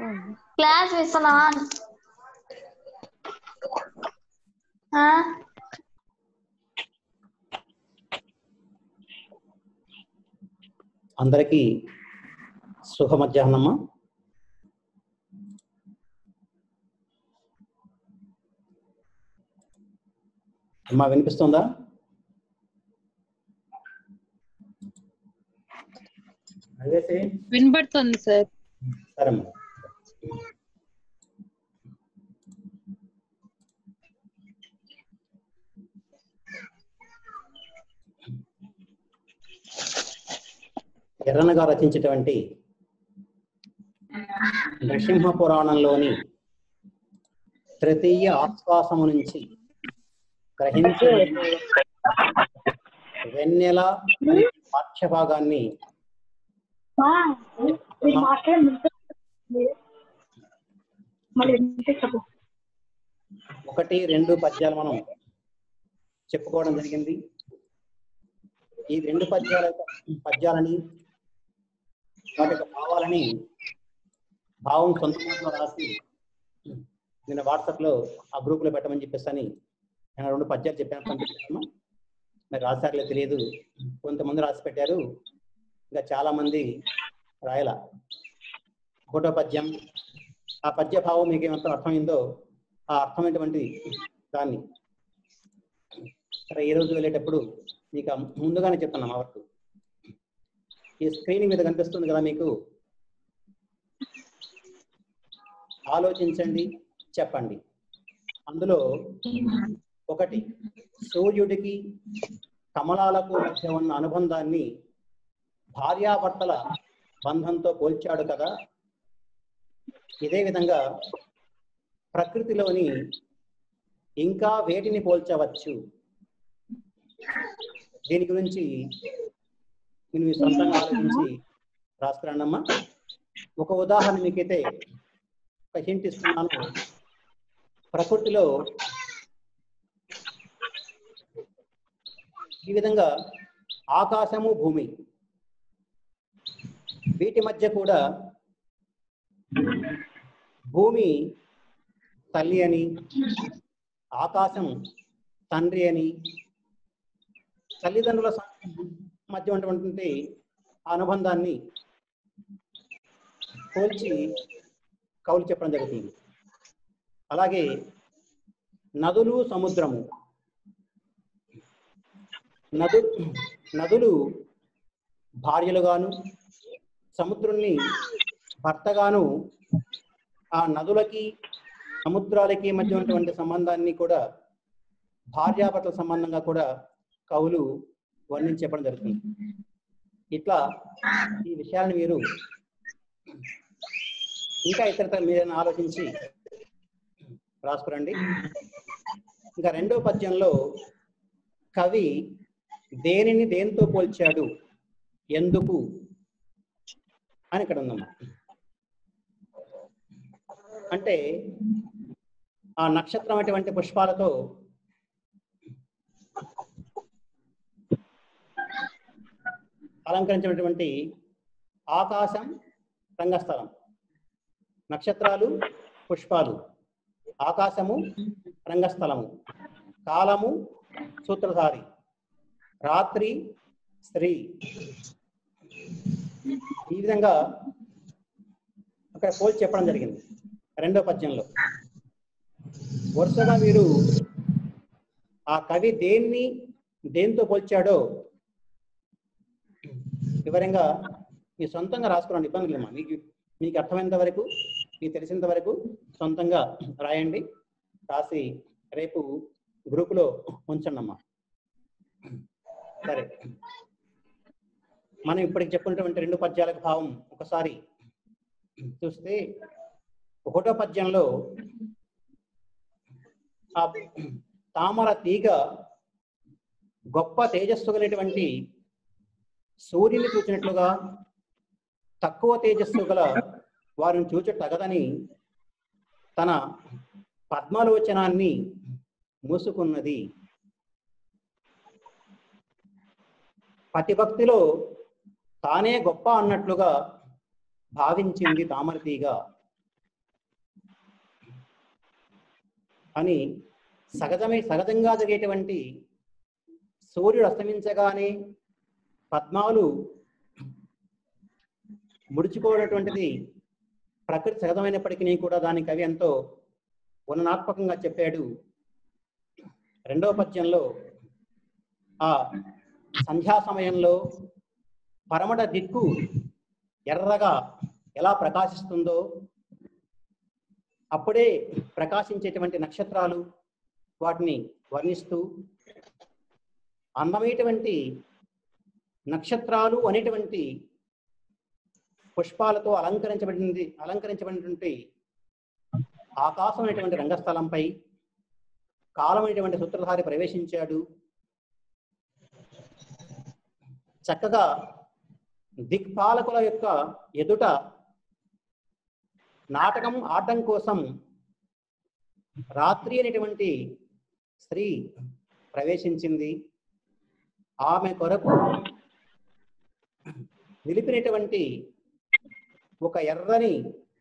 Class ఇస్తున్నావా ఆ? అందరికీ శుభ మధ్యాహ్నమ్మా అమ్మా వినిపిస్తుందా అదేసి వినబడుతుంది సార్ సరేమ్మా ఎర్రనగా రచించినటువంటి నృసింహ పురాణంలోని తృతీయ ఆశ్వాసము నుంచి గ్రహించే వెన్నెల అనే పాఠ్యభాగాన్ని మీరు మాట్లాడండి మళ్ళీ వినిపించకు ఒకటి రెండు పద్యాలు మనం చెప్పుకోవడం జరిగింది ఈ రెండు పద్యాల పద్యాలని వాటి యొక్క భావాలని భావం సొంతంగా రాసి నిన్న వాట్సాప్ లో ఆ గ్రూప్ లో పెట్టమని చెప్పేసి అని నేను రెండు పద్యాలు చెప్పాను పంపించాను మరి రాశారులే తెలియదు కొంతమంది రాసి పెట్టారు ఇంకా చాలా మంది రాయల ఒకటో పద్యం ఆ పద్య భావం మీకు ఏమంత అర్థమైందో ఆ అర్థమైనటువంటి దాన్ని సరే ఈ రోజు వెళ్ళేటప్పుడు మీకు ఆ ముందుగానే చెప్తున్నాం మా వరకు ఈ స్క్రీన్ మీద కనిపిస్తుంది కదా మీకు ఆలోచించండి చెప్పండి అందులో ఒకటి సూర్యుడికి కమలాలకు మధ్య ఉన్న అనుబంధాన్ని భార్యాభర్తల బంధంతో పోల్చాడు కదా ఇదే విధంగా ప్రకృతిలోని ఇంకా వేటిని పోల్చవచ్చు దీని గురించి నేను మీ సొంతంగా ఆలోచించి రాసుకురాండమ్మా ఒక ఉదాహరణ మీకైతే ఒక హింట్ ఇస్తున్నాను ప్రకృతిలో ఈ విధంగా ఆకాశము భూమి వీటి మధ్య కూడా భూమి తల్లి అని ఆకాశం తండ్రి అని తల్లిదండ్రుల స- మధ్య ఉన్నటువంటి ఆ అనుబంధాన్ని పోల్చి కవులు చెప్పడం జరుగుతుంది అలాగే నదులు సముద్రము నదు నదులు భార్యలుగాను సముద్రుల్ని భర్తగాను ఆ నదులకి సముద్రాలకి మధ్య ఉన్నటువంటి సంబంధాన్ని కూడా భార్యాభర్తల సంబంధంగా కూడా కవులు వర్ణించి చెప్పడం జరుగుతుంది ఇట్లా ఈ విషయాన్ని మీరు ఇంకా ఇతరత మీరైనా ఆలోచించి రాసుకురండి ఇంకా రెండో పద్యంలో కవి దేనిని దేనితో పోల్చాడు ఎందుకు అని ఇక్కడ ఉందమ్మా అంటే ఆ నక్షత్రం అటువంటి పుష్పాలతో అలంకరించినటువంటి ఆకాశం రంగస్థలం నక్షత్రాలు పుష్పాలు ఆకాశము రంగస్థలము కాలము సూత్రధారి రాత్రి స్త్రీ ఈ విధంగా అక్కడ పోల్చి చెప్పడం జరిగింది రెండో పద్యంలో వరుసగా మీరు ఆ కవి దేన్ని దేంతో పోల్చాడో వివరంగా మీ సొంతంగా రాసుకోండి ఇబ్బంది లేదమ్మా మీకు మీకు అర్థమైనంత వరకు మీకు తెలిసినంత వరకు సొంతంగా రాయండి రాసి రేపు గ్రూపులో ఉంచండి అమ్మా సరే మనం ఇప్పటికి చెప్పుకున్నటువంటి రెండు పద్యాలకు భావం ఒకసారి చూస్తే ఒకటో పద్యంలో ఆ తామర తీగ గొప్ప తేజస్సు కలిగినటువంటి సూర్యుని చూచినట్లుగా తక్కువ తేజస్సు గల వారిని చూచ తగదని తన పద్మలోచనాన్ని మూసుకున్నది పతిభక్తిలో తానే గొప్ప అన్నట్లుగా భావించింది తామరతీగ అని సహజమే సహజంగా జరిగేటువంటి సూర్యుడు అస్తమించగానే పద్మాలు ముడుచుకోవడటువంటిది ప్రకృతి సహజమైనప్పటికీ కూడా దాని కవి ఎంతో వర్ణనాత్మకంగా చెప్పాడు రెండవ పద్యంలో ఆ సంధ్యా సమయంలో పరమట దిక్కు ఎర్రగా ఎలా ప్రకాశిస్తుందో అప్పుడే ప్రకాశించేటువంటి నక్షత్రాలు వాటిని వర్ణిస్తూ అందమైనటువంటి నక్షత్రాలు అనేటువంటి పుష్పాలతో అలంకరించబడింది అలంకరించబడినటువంటి ఆకాశం అనేటువంటి రంగస్థలంపై కాలం అనేటువంటి సూత్రధారి ప్రవేశించాడు చక్కగా దిక్పాలకుల యొక్క ఎదుట నాటకం ఆడటం కోసం రాత్రి అనేటువంటి స్త్రీ ప్రవేశించింది ఆమె కొరకు నిలిపినటువంటి ఒక ఎర్రని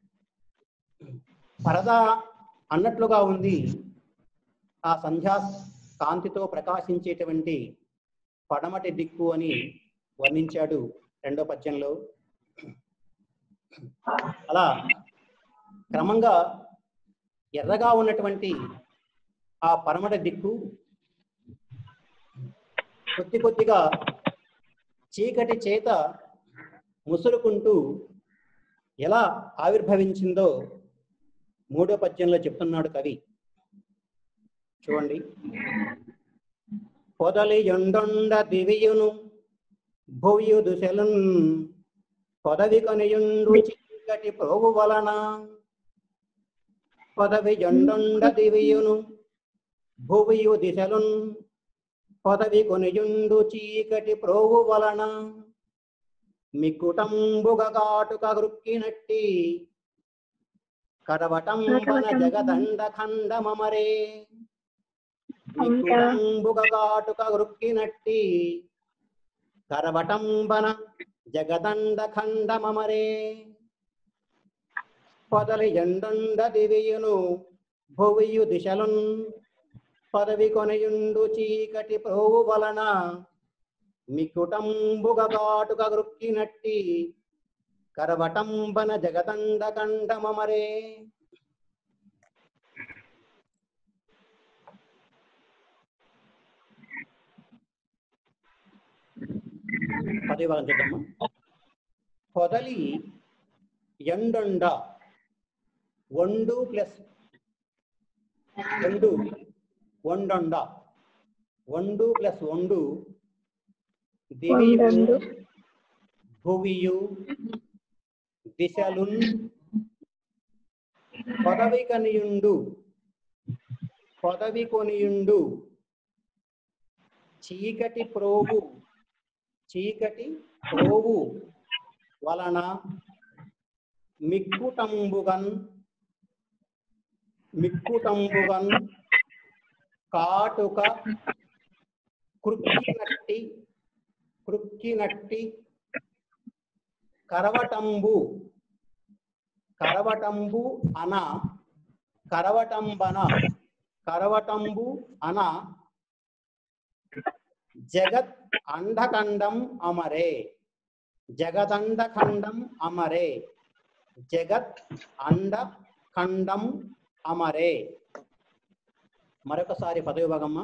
పరదా అన్నట్లుగా ఉంది ఆ సంధ్యా కాంతితో ప్రకాశించేటువంటి పడమటి దిక్కు అని వర్ణించాడు రెండో పద్యంలో అలా క్రమంగా ఎర్రగా ఉన్నటువంటి ఆ పరమట దిక్కు కొద్ది కొద్దిగా చీకటి చేత ముసురుకుంటూ ఎలా ఆవిర్భవించిందో మూడో పద్యంలో చెప్తున్నాడు కవి చూడండి పొదలి ఎండొండ దివియును భూయు దుశలున్ పొదవి కొనియుండు చీకటి ప్రోగు వలన పదవి జొండొండ దివియును భువియు దిశలున్ పదవి కొనియుండు చీకటి ప్రోగు వలన మిక్కుటంబుగ కాటుక గృక్కినట్టి కడవటంబన జగదండ ఖండమమరే మిక్కుటంబుగ కాటుక గృక్కినట్టి కరవటంబన జగదండ ఖండమమరే పొదలి ఎండుండ దివియును భువియు దిశలున్ పదవి కొనయుండు చీకటి ప్రోవు వలన మికుటంబుగ కాటుక గృక్కినట్టి కరవటంబన జగదండ కండమమరే పది భాగం చూద్దామా పొదలి ఎండొండ ఒండు ప్లస్ ఒండు ఒండొండ ఒండు ప్లస్ ఒండు దివియు ఒండొండు. భువియు దిశలున్ పదవి కనియుండు పదవి కొనియుండు చీకటి ప్రోగు చీకటి ప్రోగు వలన మిక్కుటంబుగన్ మిక్కుటంబుగన్ కాటుక కృక్కినట్టి కృక్కినట్టి కరవటంబు కరవటంబు అన కరవటంబన కరవటంబు అన జగత్ అండఖండం అమరే జగదండఖండం అమరే జగత్ అండ ఖండం అమరే మరొకసారి పదవి భాగమ్మ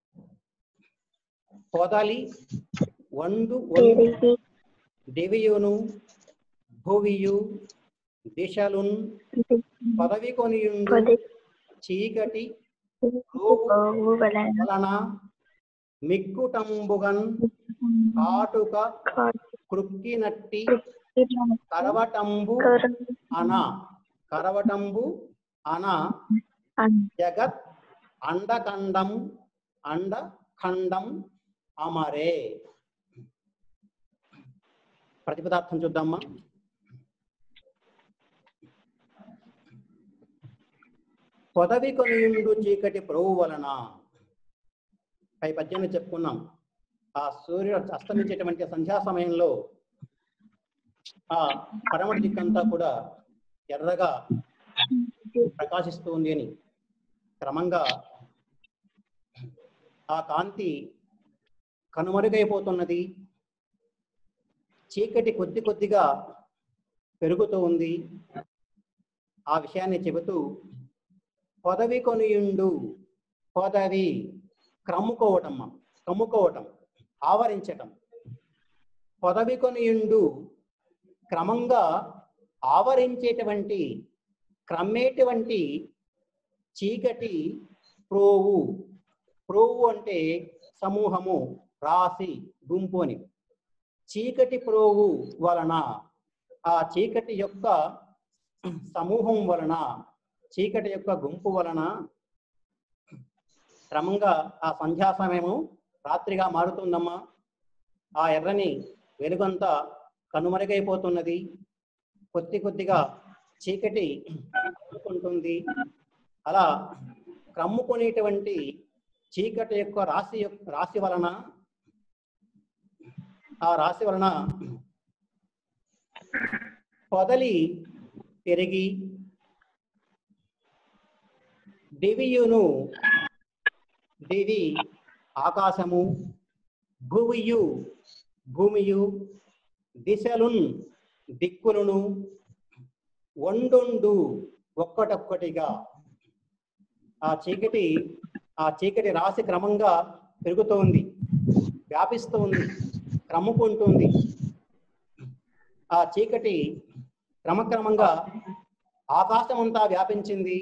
పొదలి వండు వండు తిరిగి దివియును భువియు దిశలున్ పదవి కొనియుండు కొద్ది చీకటి పోవు వలన వలన మిక్కుటంబుగన్ కాటుక కృక్కినట్టి కరవటంబు అన కరవటంబు అన జగత్ అండఖండం అండఖండం అమరే ప్రతిపదార్థం చూద్దామా పొదవి కొనియుండు చీకటి ప్రోవు వలన పై పద్యాన్ని చెప్పుకున్నాం ఆ సూర్యుడు అస్తమించేటువంటి సంధ్యా సమయంలో ఆ పడమటి దిక్కంతా కూడా ఎర్రగా ప్రకాశిస్తుంది అని క్రమంగా ఆ కాంతి కనుమరుగైపోతున్నది చీకటి కొద్ది కొద్దిగా పెరుగుతూ ఉంది ఆ విషయాన్ని చెబుతూ పొదవి కొనియుండు పొదవి క్రమ్ముకోవటం కమ్ముకోవటం ఆవరించటం పొదవి కొనియుండు క్రమంగా ఆవరించేటువంటి క్రమ్మేటువంటి చీకటి ప్రోవు ప్రోవు అంటే సమూహము రాశి గుంపు అని చీకటి ప్రోవు వలన ఆ చీకటి యొక్క సమూహం వలన చీకటి యొక్క గుంపు వలన క్రమంగా ఆ సంధ్యా సమయము రాత్రిగా మారుతుందమ్మా ఆ ఎర్రని వెలుగంతా కనుమరుగైపోతున్నది కొద్ది కొద్దిగా చీకటి ఉంటుంది అలా క్రమ్ముకునేటువంటి చీకటి యొక్క రాశి యొక్క రాశి వలన ఆ రాశి వలన పొదలి పెరిగి దివియును దివి ఆకాశము భువియు భూమియు దిశలున్ దిక్కులను వండుండు ఒక్కటొక్కటిగా ఆ చీకటి ఆ చీకటి రాశి క్రమంగా పెరుగుతోంది వ్యాపిస్తోంది క్రమ్ముకుంటుంది ఆ చీకటి క్రమక్రమంగా ఆకాశమంతా వ్యాపించింది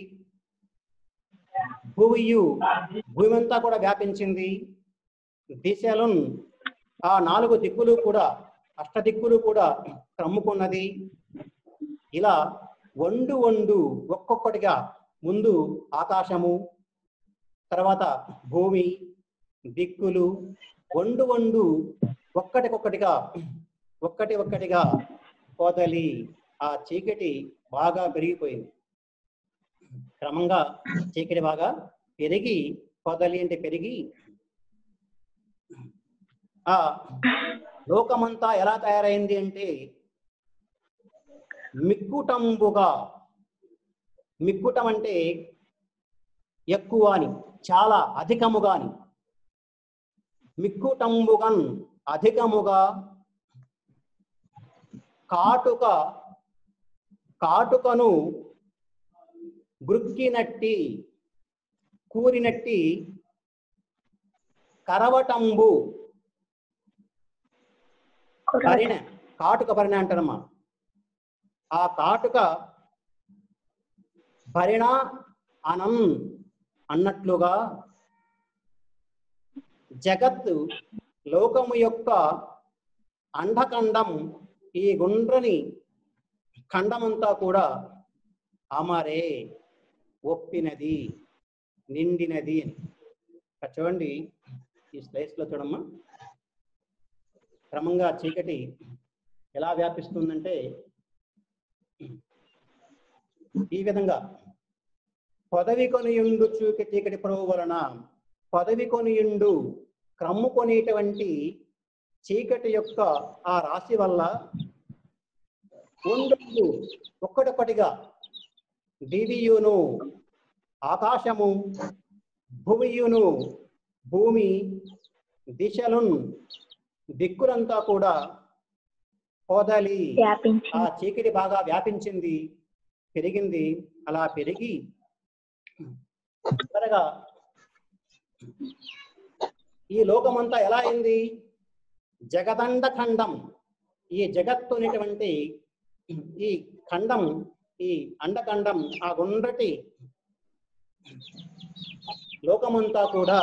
భూమియు భూమి అంతా కూడా వ్యాపించింది దిశలున్ ఆ నాలుగు దిక్కులు కూడా అష్ట దిక్కులు కూడా క్రమ్ముకున్నది ఇలా వండు వండు ఒక్కొక్కటిగా ముందు ఆకాశము తర్వాత భూమి దిక్కులు వండు వండు ఒక్కటికొక్కటిగా ఒక్కటి ఒక్కటిగా పోతలి ఆ చీకటి బాగా పెరిగిపోయింది క్రమంగా చీకటి బాగా పెరిగి పొదలి అంటే పెరిగి ఆ లోకమంతా ఎలా తయారైంది అంటే మిక్కుటంబుగా మిక్కుటం అంటే ఎక్కువ అని చాలా అధికముగా అని మిక్కుటంబుగన్ అధికముగా కాటుక కాటుకను గృక్కినట్టి కూరినట్టి కరవటంబు పరిణ కాటుక పరిణ అంటారమ్మా ఆ కాటుక భరిణ అనం అన్నట్లుగా జగత్తు లోకము యొక్క అండఖండం ఈ గుండ్రని ఖండమంతా కూడా అమరే ఒప్పినది నిండినది అని ఇక్కడ చూడండి ఈ స్లైడ్స్ లో చూడమ్మా క్రమంగా చీకటి ఎలా వ్యాపిస్తుందంటే ఈ విధంగా పదవి కొనియుండు చూకి చీకటి పొడవు వలన పదవి కొనియుండు క్రమ్ము కొనేటువంటి చీకటి యొక్క ఆ రాశి వల్ల ఉండు ఒక్కడొక్కటిగా దివియును ఆకాశము భూమియును భూమి దిశలున్ దిక్కులంతా కూడా పోదలి వ్యాపించి ఆ చీకటి బాగా వ్యాపించింది పెరిగింది అలా పెరిగి చివరగా ఈ లోకమంతా ఎలా అయింది జగదండ ఖండం ఈ జగత్తు అనేటువంటి ఈ ఖండం ఈ అండఖండం ఆ గుండ్రటి లోకమంతా కూడా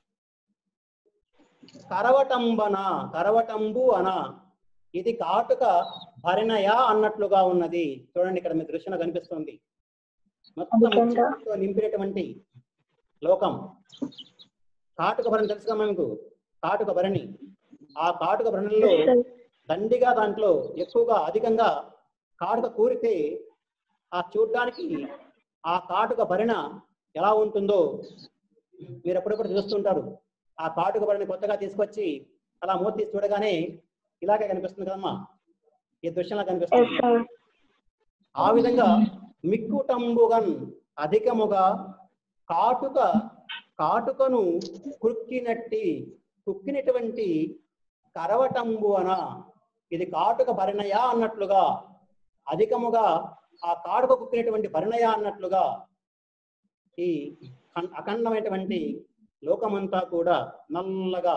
కరవటంబన కరవటంబు అన ఇది కాటుక భరణయ అన్నట్లుగా ఉన్నది చూడండి ఇక్కడ మీ దృశ్యంలో కనిపిస్తుంది మొత్తం అధికంగా. చీకటితో నింపినటువంటి లోకం కాటుక భరణి తెలుసుగా మనకు కాటుక భరణి ఆ కాటుక భరణిలో దండిగా దాంట్లో ఎక్కువగా అధికంగా కాటుక కూరితే ఆ చూడ్డానికి ఆ కాటుక భరిణ ఎలా ఉంటుందో మీరు ఎప్పుడెప్పుడు చూస్తుంటారు ఆ కాటుక భరిణ కొత్తగా తీసుకొచ్చి అలా మూత తీసి చూడగానే ఇలాగే కనిపిస్తుంది కదమ్మా ఈ దృశ్యంలా ఎస్ కనిపిస్తుంది సార్ ఆ విధంగా మిక్కుటంబుగన్ అధికముగా కాటుక కాటుకను కుక్కినట్టి కుక్కినటువంటి కరవటంబు అన ఇది కాటుక భరణయా అన్నట్లుగా అధికముగా ఆ కాటుక కుక్కినటువంటి భరణయా అన్నట్లుగా ఈ ఖం- అఖండమైనటువంటి లోకమంతా కూడా నల్లగా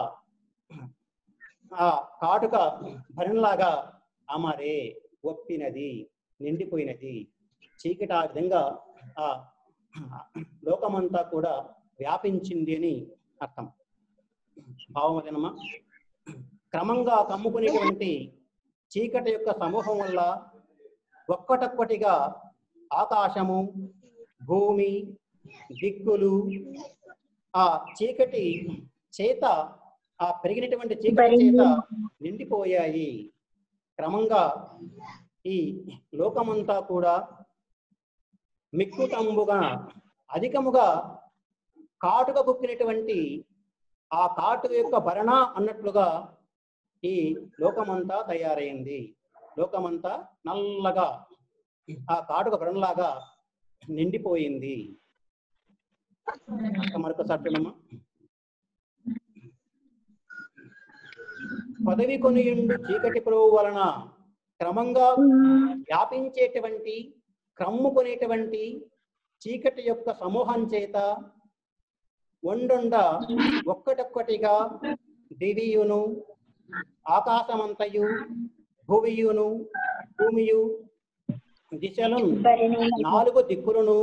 ఆ కాటుక భరణలాగా అమరే ఒప్పినది నిండిపోయినది చీకటి ఆ విధంగా ఆ లోకమంతా కూడా వ్యాపించింది అని అర్థం భావం అదేనమ్మా క్రమంగా కమ్ముకునేటువంటి చీకటి యొక్క సమూహం వల్ల ఒక్కటొక్కటిగా ఆకాశము భూమి దిక్కులు ఆ చీకటి చేత ఆ పెరిగినటువంటి చీకటి చేత నిండిపోయాయి క్రమంగా ఈ లోకమంతా కూడా మిక్కుటంబుగా అధికముగా కాటుక కుక్కినటువంటి ఆ కాటు యొక్క భరణ అన్నట్లుగా ఈ లోకమంతా తయారైంది లోకమంతా నల్లగా ఆ కాటుక భరణలాగా నిండిపోయింది మరొకసారి చూడమ్మా పదవి కొనియుండు చీకటి పురుగు వలన క్రమంగా వ్యాపించేటువంటి క్రమ్ముకునేటువంటి చీకటి యొక్క సమూహం చేత ఒండొండ ఒక్కటొక్కటిగా దివియును ఆకాశమంతయు భువియును భూమియు దిశలు నాలుగు దిక్కులను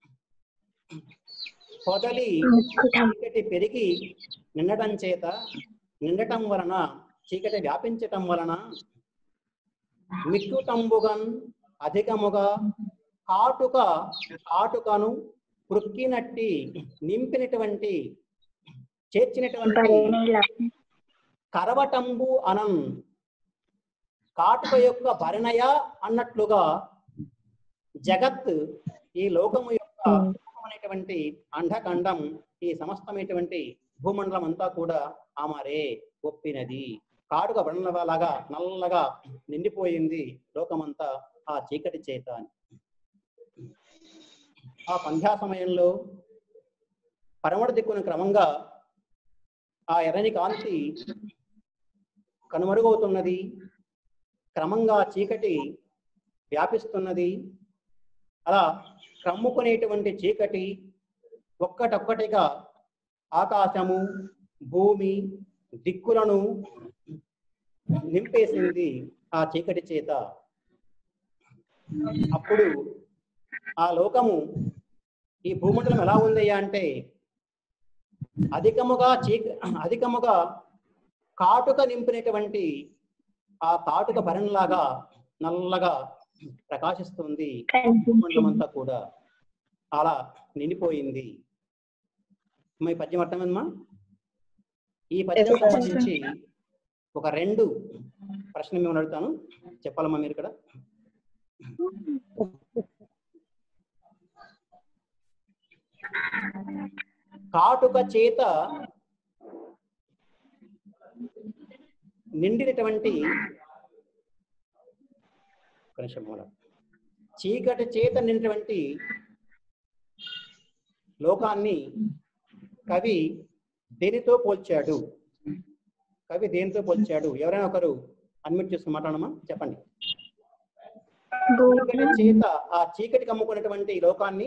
పొదలి చీకటి పెరిగి నిండటం చేత నిండటం వలన చీకటి వ్యాపించటం వలన మిక్కుతంబుగన్ అధికముగా కాటుక కాటుకను కృక్కినట్టి నింపినటువంటి చేర్చినటువంటి కరవటంబు అనం కాటుక యొక్క భరణయ అన్నట్లుగా జగత్ ఈ లోకము యొక్క అనేటువంటి అండఖండం ఈ సమస్తమైనటువంటి భూమండలం అంతా కూడా ఆమారే ఒప్పినది కాటుక భరణలాగా నల్లగా నిండిపోయింది లోకమంతా ఆ చీకటి చేత అని ఆ సంధ్యా సమయంలో పరమడ దిక్కున క్రమంగా ఆ ఎర్రని కాంతి కనుమరుగవుతున్నది క్రమంగా చీకటి వ్యాపిస్తున్నది అలా కమ్ముకునేటువంటి చీకటి ఒక్కటొక్కటిగా ఆకాశము భూమి దిక్కులను నింపేసింది ఆ చీకటి చేత అప్పుడు ఆ లోకము ఈ భూమండలం ఎలా ఉందయ్యా అంటే అధికముగా చీక అధికముగా కాటుక నింపినటువంటి ఆ కాటుక భరణలాగా నల్లగా ప్రకాశిస్తుంది భూమండలం అంతా కూడా అలా నిండిపోయింది అమ్మా, ఈ పద్యం అర్థమైందమ్మా ఈ పద్యం సంబంధించి ఒక రెండు ప్రశ్న మేము అడుగుతాను చెప్పాలమ్మా మీరు ఇక్కడ కాటుక చేత నిండినటువంటి ఒక నిమిషం మూల. చీకటి చేత నిండినటువంటి లోకాన్ని కవి దేనితో పోల్చాడు కవి దేనితో పోల్చాడు ఎవరైనా ఒకరు అడ్మిట్ చేసుకుని మాట్లాడమా చెప్పండి చీకటి చేత ఆ చీకటి కమ్ముకున్నటువంటి ఈ లోకాన్ని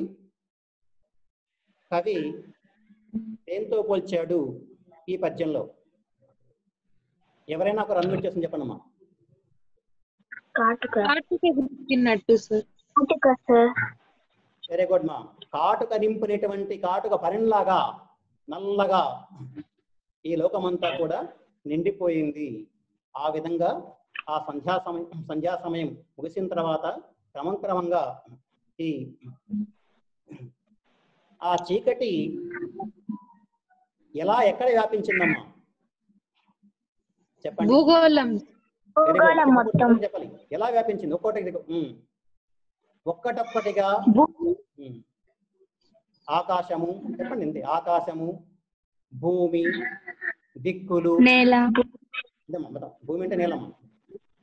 కవి దేంతో పోల్చాడు ఈ పద్యంలో ఎవరైనా ఒకరు అన్మ్యూట్ చేసుకుని చెప్పండమ్మా కాటుక కాటుక గుర్తినట్టు సార్ కాటుక సార్ వెరీ గుడ్ మా కాటుక నింపునేటువంటి కాటుక పరిణలాగా నల్లగా ఈ లోకమంతా కూడా నిండిపోయింది ఆ విధంగా ఆ సంధ్యా సమయం సంధ్యా సమయం ముగిసిన తర్వాత క్రమం క్రమంగా ఈ ఆ చీకటి ఎలా ఎక్కడ వ్యాపించిందమ్మా చెప్పండి భూగోళం Very good. భూగోళం మొత్తం చెప్పాలి ఎలా వ్యాపించింది ఒక్కొక్కటి ఉమ్. ఒక్కటొక్కటిగా భూమి ఉమ్. ఆకాశము చెప్పండి ఇంతే ఆకాశము భూమి దిక్కులు నేల ఇదమ్మా మొత్తం. భూమి అంటే నేలమ్మా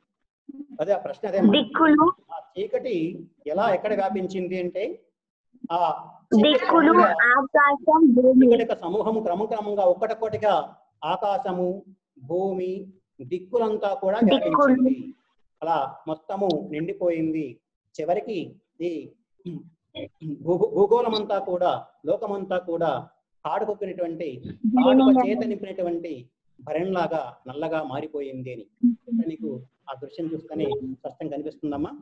అదే ఆ ప్రశ్న అదే దిక్కులు ఆ చీకటి ఎలా ఎక్కడ వ్యాపించింది అంటే ఆ దిక్కులు ఆకాశం భూమి చీకటి యొక్క సమూహము క్రమక్రమంగా ఒక్కటొక్కటిగా ఆకాశము భూమి దిక్కులంతా కూడా దిక్కులు. వ్యాపించింది అలా మొత్తము నిండిపోయింది చివరికి ఈ భూ- భూగోళమంతా కూడా లోకమంతా కూడా కాడుకొక్కినటువంటి కాడుక చేత నింపినటువంటి భరణ్లాగా నల్లగా మారిపోయింది అని ఇక్కడ నీకు ఆ దృశ్యం చూస్తేనే స్పష్టంగా కనిపిస్తుందమ్మా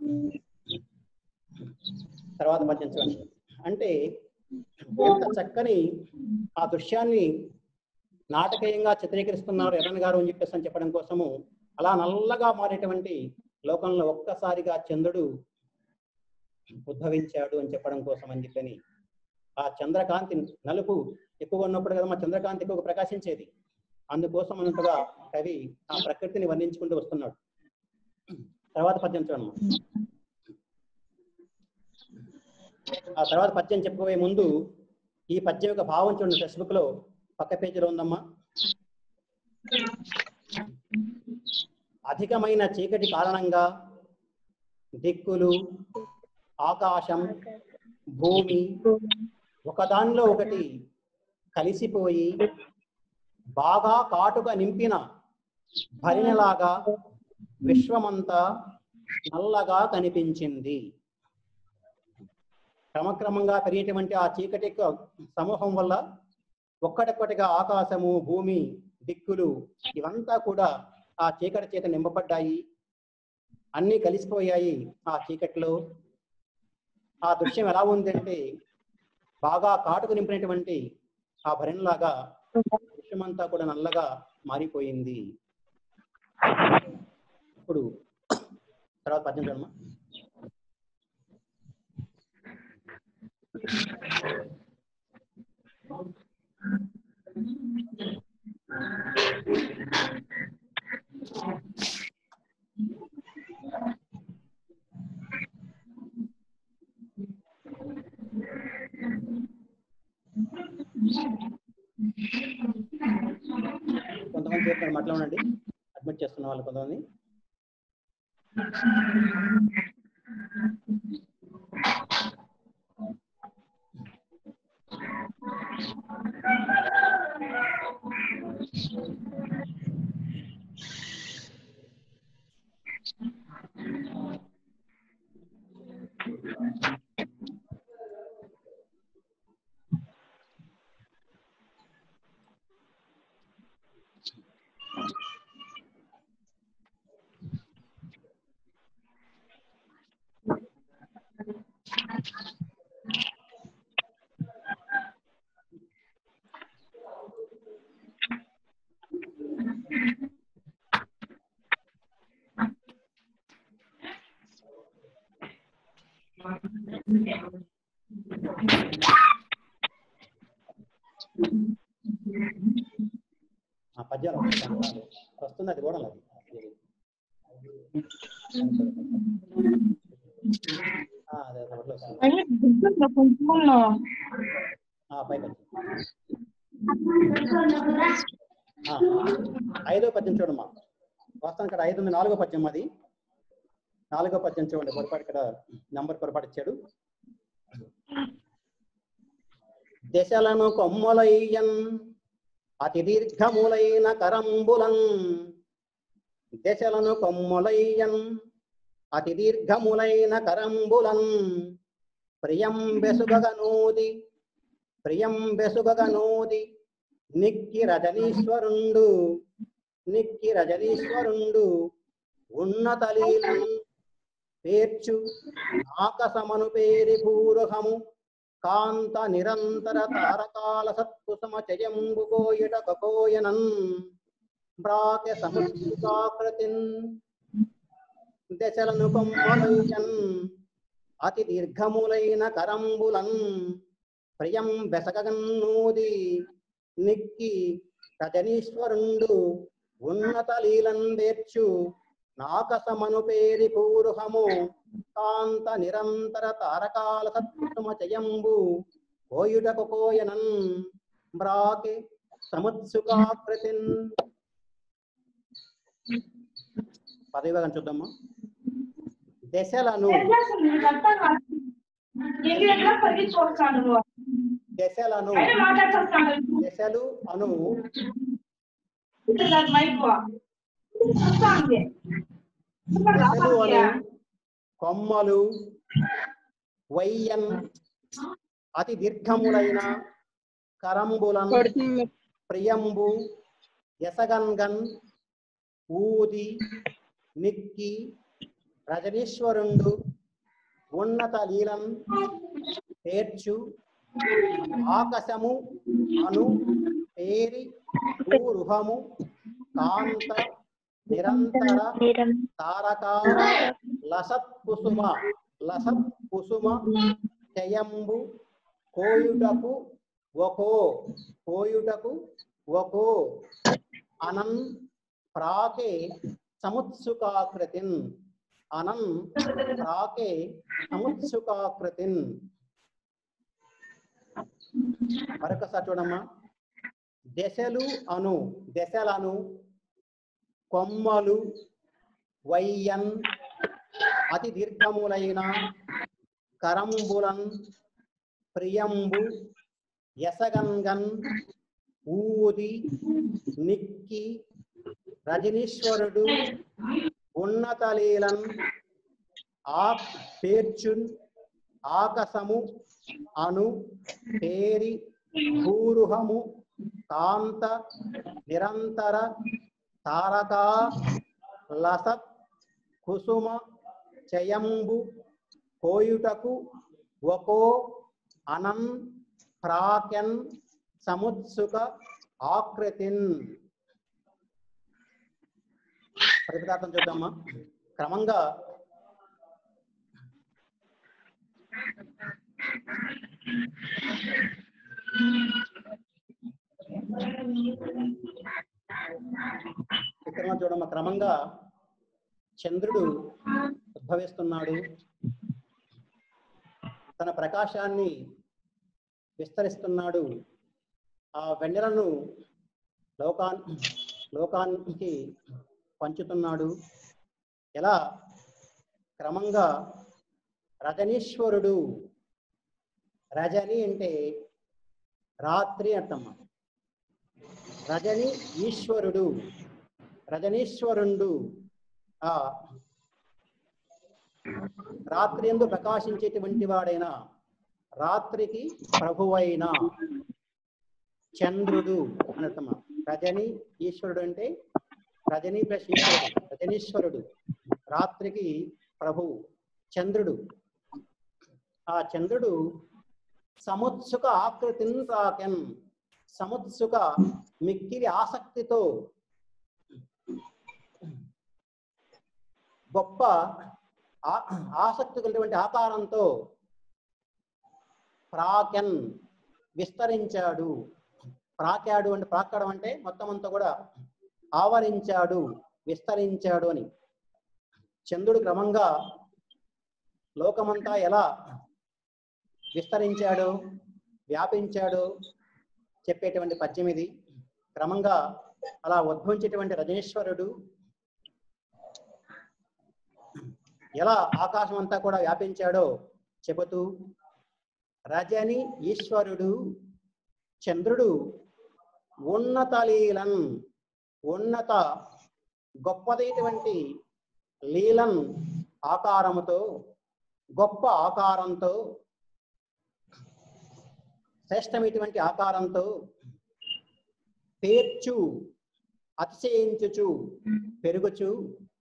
తర్వాత పద్యం చూడండి అంటే ఎంత చక్కని ఆ దృశ్యాన్ని నాటకీయంగా చిత్రీకరిస్తున్నారు ఎర్రన్ గారు అని చెప్పేసి అని చెప్పడం కోసము అలా నల్లగా మారేటువంటి లోకంలో ఒక్కసారిగా చంద్రుడు ఉద్భవించాడు అని చెప్పడం కోసం అని చెప్పని ఆ చంద్రకాంతి నలుపు ఎక్కువగా ఉన్నప్పుడు కదా మా చంద్రకాంతి ఎక్కువగా ప్రకాశించేది అందుకోసం అన్నట్టుగా కవి ఆ ప్రకృతిని వర్ణించుకుంటూ వస్తున్నాడు తర్వాత పద్యం చూడమ్మా ఆ తర్వాత పద్యం చెప్పుకోవే ముందు ఈ పద్యం యొక్క భావం చూడండి టెక్స్ట్ లో పక్క పేజీలో ఉందమ్మా అధికమైన చీకటి కారణంగా దిక్కులు ఆకాశం భూమి ఒకదానిలో ఒకటి కలిసిపోయి బాగా కాటుక నింపిన భరిణలాగా విశ్వమంతా నల్లగా కనిపించింది క్రమక్రమంగా పెరిగేటువంటి ఆ చీకటి యొక్క సమూహం వల్ల ఒక్కటొక్కటిగా ఆకాశము భూమి దిక్కులు ఇవంతా కూడా ఆ చీకటి చేత నింపబడ్డాయి అన్నీ కలిసిపోయాయి ఆ చీకటిలో ఆ దృశ్యం ఎలా ఉందంటే బాగా కాటుకు నింపినటువంటి ఆ భరణలాగా విషయమంతా కూడా నల్లగా మారిపోయింది ఇప్పుడు తర్వాత పద్యం చూడమ్మా కొంతమంది చేస్తున్నారు మట్లో ఉండండి అడ్మిట్ చేస్తున్న వాళ్ళు కొంతమంది ఆ పద్యాలు వస్తాయి. వస్తుంది అది కూడా అది ఆ, అదే అదే అట్లా వస్తుంది. అయ్యో దిక్కులు కొంచెం ఆ, పైకి వచ్చి. ఆ, ఐదో పద్యం చూడమ్మా వాస్తవం ఇక్కడ ఐదు ఉంది నాలుగో పద్యం అది నాలుగో పద్యం చూడండి పొరపాటు ఇక్కడ నంబర్ పొరపాటు ఇచ్చాడు దశలను కొమ్మలయ్యన్ అతి దీర్ఘములైన కరంబులన్ దశలను కొమ్మలయ్యన్ అతి దీర్ఘములైన కరంబులన్ ప్రియం బెసుగగనూది ప్రియం బెసుగగనూది నిక్కి రజనీశ్వరుండు నిక్కి రజనీశ్వరుండు ఉన్నతలీలం పేర్చు ఆకసమను పేరి పూరుహము కాంత నిరంతర తారకాల సత్కుసుమ చయంబు కోయట కకోయనన్ బ్రాకె సముద్రాకృతిన్ దశలను కొమ్మలయ్యన్ అతి దీర్ఘములైన కరంబులన్ ప్రియం బెసగన్నూది నిక్కి రజనీశ్వరుండు ఉన్నత లీలం వేర్చు నాకసమను పేరి పూరుహము కాంత నిరంతర తారకాల సత్కుసుమ చయంబు కోయుటకు కోయనన్ బ్రాకె సముత్సుకాకృతిన్ పదవి భాగం చూద్దామా దశలను ఇంగ్లీష్లో పది చూస్తాను దశలను ఆయన మాట్లాడుతున్నాడు దశలు అను మైక్ చూస్తాంది దశలు అను కొమ్మలు వయ్యన్ అతి దీర్ఘములైన కరంబులన్ కొడుతుంది ప్రియంబు యసగన్గన్ ఊది నిక్కి రజనీశ్వరుండు ఉన్నత లీలం పేర్చు ఆకాశము అను పేరి భూరుహము కాంత నిరంతర నిరం తారక లసత్ కుసుమ లసత్ కుసుమ చయంబు కోయుటకు ఒకో కోయుటకు ఒకో అనం ప్రాకే సముత్సుకాకృతిన్ అనం ప్రాకే సముత్సుకాకృతిన్ మరొకసారి చూడమ్మా దశలు అను దశలను కొమ్మలు వయ్యన్ అతి దీర్ఘములైన కరంబులన్ ప్రియంబు యసగంగన్ ఊది నిక్కి రజనీశ్వరుడు ఉన్నతలీలన్ ఆ పేర్చున్ ఆకసము అను పేరి భూరుహము కాంత నిరంతర తారకా లసత్ కుసుమ చయంబు కోయుటకు ఒకో అనం ప్రాకెన్ సముత్సుక ఆకృతిన్ ప్రతిపదార్థం చూద్దామా క్రమంగా చిత్రంలో చూడమ్మా క్రమంగా చంద్రుడు ఉద్భవిస్తున్నాడు తన ప్రకాశాన్ని విస్తరిస్తున్నాడు ఆ వెన్నెలను లోకాన్ లోకానికి పంచుతున్నాడు ఎలా క్రమంగా రజనీశ్వరుడు రజని అంటే రాత్రి అర్థమ్మా రజని ఈశ్వరుడు రజనీశ్వరుండు ఆ రాత్రి ఎందు ప్రకాశించేటువంటి వాడైన రాత్రికి ప్రభువైన చంద్రుడు అని అర్థమా రజని ఈశ్వరుడు అంటే రజని ప్లస్ ఈశ్వరుడు రజనీశ్వరుడు రాత్రికి ప్రభువు చంద్రుడు ఆ చంద్రుడు సముత్సుక ఆకృతిని రాకెన్ సముత్సుక మిక్కిలి ఆసక్తితో గొప్ప ఆ- ఆసక్తి కలిగినటువంటి ఆకారంతో ప్రాకెన్ విస్తరించాడు ప్రాకాడు అంటే ప్రాకడం అంటే మొత్తం అంతా కూడా ఆవరించాడు విస్తరించాడు అని చంద్రుడు క్రమంగా లోకమంతా ఎలా విస్తరించాడు వ్యాపించాడు చెప్పేటువంటి పద్యం ఇది క్రమంగా అలా ఉద్భవించేటువంటి రజనీశ్వరుడు ఎలా ఆకాశం అంతా కూడా వ్యాపించాడో చెబుతూ రజని ఈశ్వరుడు చంద్రుడు ఉన్నత లీలన్ ఉన్నత గొప్పదైనటువంటి లీలన్ ఆకారముతో గొప్ప ఆకారంతో శ్రేష్టమైనటువంటి ఆకారంతో పేర్చు అతిశయించుచు పెరుగుచు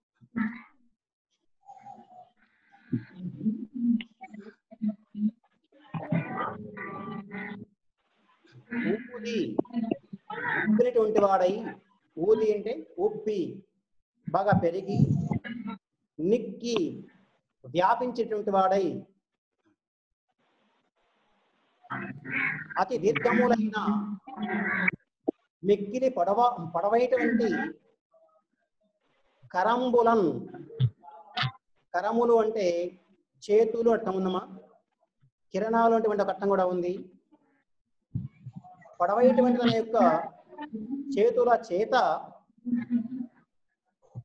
ఊది ఉబ్బినటువంటి వాడై ఊది అంటే ఉబ్బి బాగా పెరిగి నిక్కి వ్యాపించేటువంటి వాడై అతి దీర్ఘములైన మిక్కిలి పొడవ పొడవైనటువంటి కరంబులన్ కరములు అంటే చేతులు అర్థం ఉందమ్మా కిరణాలు అటువంటి ఒక అర్థం కూడా ఉంది పొడవైనటువంటి తన యొక్క చేతుల చేత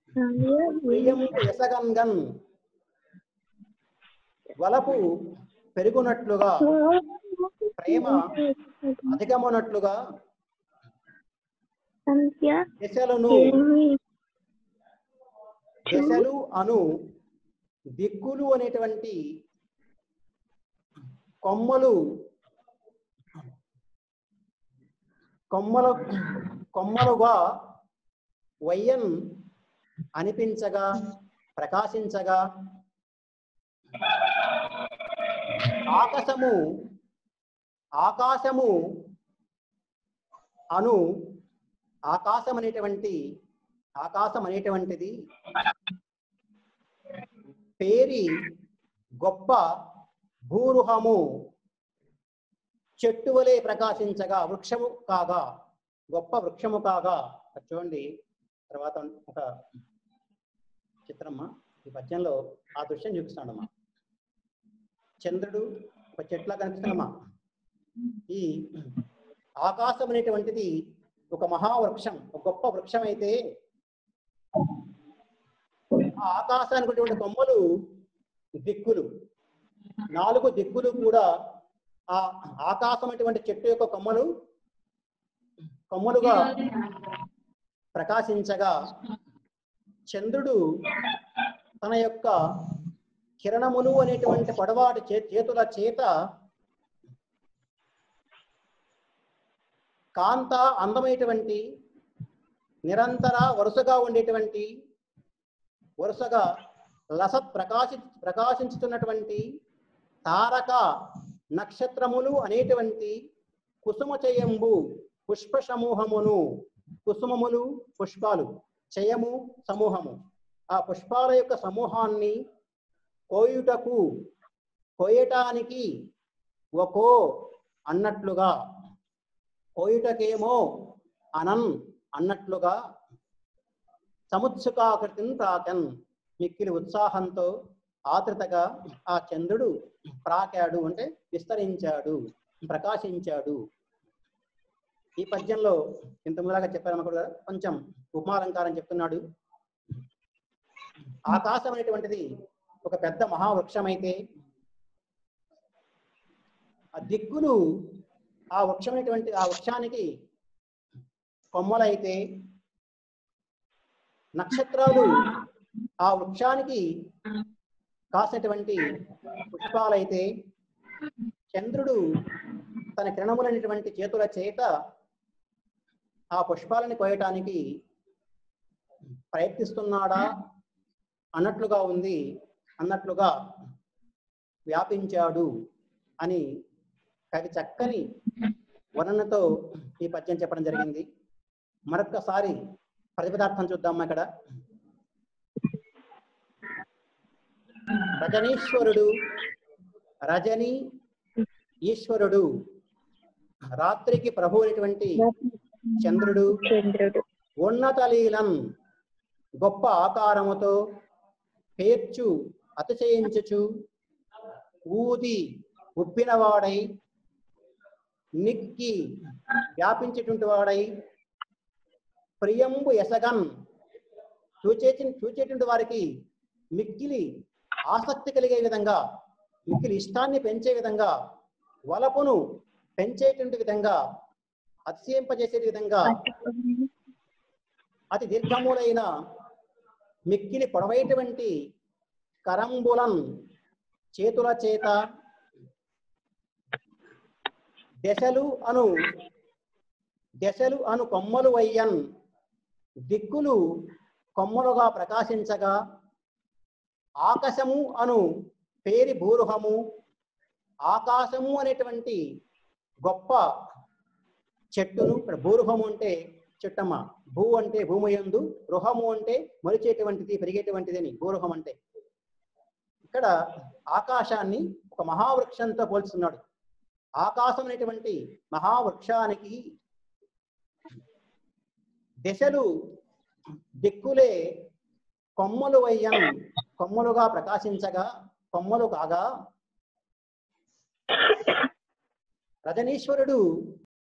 ప్రియం ఎసగన్గన్ వలపు పెరుగునట్లుగా ప్రేమ అధికమునట్లుగా సంఖ్య దశలను ఎనిమిది దశలు అను దిక్కులు అనేటువంటి కొమ్మలు కొమ్మల కొమ్మలుగా వయ్యన్ అనిపించగా ప్రకాశించగా ఆకాశము ఆకాశము అను ఆకాశం అనేటువంటి ఆకాశం అనేటువంటిది పేరి గొప్ప భూరుహము చెట్టు వలె ప్రకాశించగా వృక్షము కాగా గొప్ప వృక్షము కాగా అది చూడండి తర్వాత ఒక చిత్రమ్మా ఈ పద్యంలో ఆ దృశ్యం చూపిస్తాడమ్మా చంద్రుడు ఒక చెట్లా కనిపిస్తుందమ్మా ఈ ఆకాశం అనేటువంటిది ఒక మహావృక్షం ఒక గొప్ప వృక్షం అయితే ఆ ఆకాశానికి ఉన్నటువంటి కొమ్మలు దిక్కులు నాలుగు దిక్కులు కూడా ఆ ఆకాశం అటువంటి చెట్టు యొక్క కొమ్మలు కొమ్మలుగా ప్రకాశించగా చంద్రుడు తన యొక్క కిరణములు అనేటువంటి పొడవాటి చే- చేతుల చేత కాంత అందమైనటువంటి నిరంతర వరుసగా ఉండేటువంటి వరుసగా లసత్ ప్రకాశి ప్రకాశించుతున్నటువంటి తారక నక్షత్రములు అనేటువంటి కుసుమ చయంబు పుష్ప సమూహమును కుసుమములు పుష్పాలు చయము సమూహము ఆ పుష్పాల యొక్క సమూహాన్ని కోయుటకు కోయటానికి ఒకో అన్నట్లుగా కోయుటకేమో అనన్ అన్నట్లుగా సముత్సుకాకృతిని ప్రాకన్ మిక్కిలి ఉత్సాహంతో ఆతృతగా ఆ చంద్రుడు ప్రాకాడు అంటే విస్తరించాడు ప్రకాశించాడు ఈ పద్యంలో ఇంత ముందులాగా చెప్పారన్న కూడా కొంచెం ఉపమాలంకారం చెప్తున్నాడు ఆకాశం అనేటువంటిది ఒక పెద్ద మహావృక్షమైతే ఆ దిక్కులు ఆ వృక్షమైనటువంటి ఆ వృక్షానికి కొమ్మలైతే నక్షత్రాలు ఆ వృక్షానికి కాసినటువంటి పుష్పాలైతే చంద్రుడు తన కిరణములైనటువంటి చేతుల చేత ఆ పుష్పాలని కోయటానికి ప్రయత్నిస్తున్నాడా అన్నట్లుగా ఉంది అన్నట్లుగా వ్యాపించాడు అని కవి చక్కని వర్ణనతో ఈ పద్యం చెప్పడం జరిగింది మరొక్కసారి ప్రతిపదార్థం చూద్దాం ఇక్కడ రజనీశ్వరుడు రజని ఈశ్వరుడు రాత్రికి ప్రభు అయినటువంటి చంద్రుడు చంద్రుడు ఉన్నత లీలం గొప్ప ఆకారముతో పేర్చు అతిశయించుచు ఊది ఉప్పినవాడై నిక్కి వ్యాపించేటువంటి వాడై ప్రియంబు ఎసగన్ చూచే చూచేటువంటి వారికి మిక్కిలి ఆసక్తి కలిగే విధంగా మిక్కిలి ఇష్టాన్ని పెంచే విధంగా వలపును పెంచేటువంటి విధంగా అతిశయింపజేసే విధంగా అతి దీర్ఘములైన మిక్కిలి పొడవైనటువంటి కరంబులన్ చేతుల చేత దశలు అను దశలు అను కొమ్మలు వయ్యన్ దిక్కులు కొమ్మలుగా ప్రకాశించగా ఆకాశము అను పేరి భూరుహము ఆకాశము అనేటువంటి గొప్ప చెట్టును ఇక్కడ భూరుహము అంటే చెట్టమ్మ భూ అంటే భూమి యందు రుహము అంటే మొలిచేటువంటిది పెరిగేటువంటిది అని భూరుహం అంటే ఇక్కడ ఆకాశాన్ని ఒక మహావృక్షంతో పోల్చుతున్నాడు ఆకాశం అనేటువంటి మహావృక్షానికి దశలు దిక్కులే కొమ్మలు వయ్యం కొమ్మలుగా ప్రకాశించగా కొమ్మలు కాగా రజనీశ్వరుడు